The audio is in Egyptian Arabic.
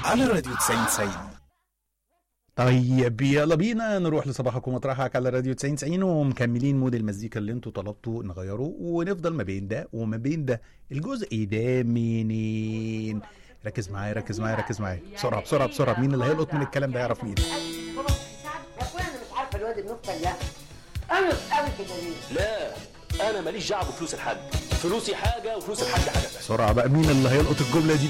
على راديو 90 90 طيب يلا بينا نروح لصباحك ومطرحك على راديو 90 90 ومكملين مود المزيكا اللي انتوا طلبتوا نغيره ونفضل ما بين ده وما بين ده الجزء ده منين ركز معايا ركز معايا ركز معايا بسرعه بسرعه بسرعه مين اللي هيلقط من الكلام ده يعرف مين يا اخويا انا مش عارفه الواد المفتن ده انا قوي كده ليه لا انا ماليش دعوه بفلوس الحاج فلوسي حاجه وفلوس الحاج حاجه تانية بسرعه بقى مين اللي هيلقط الجمله دي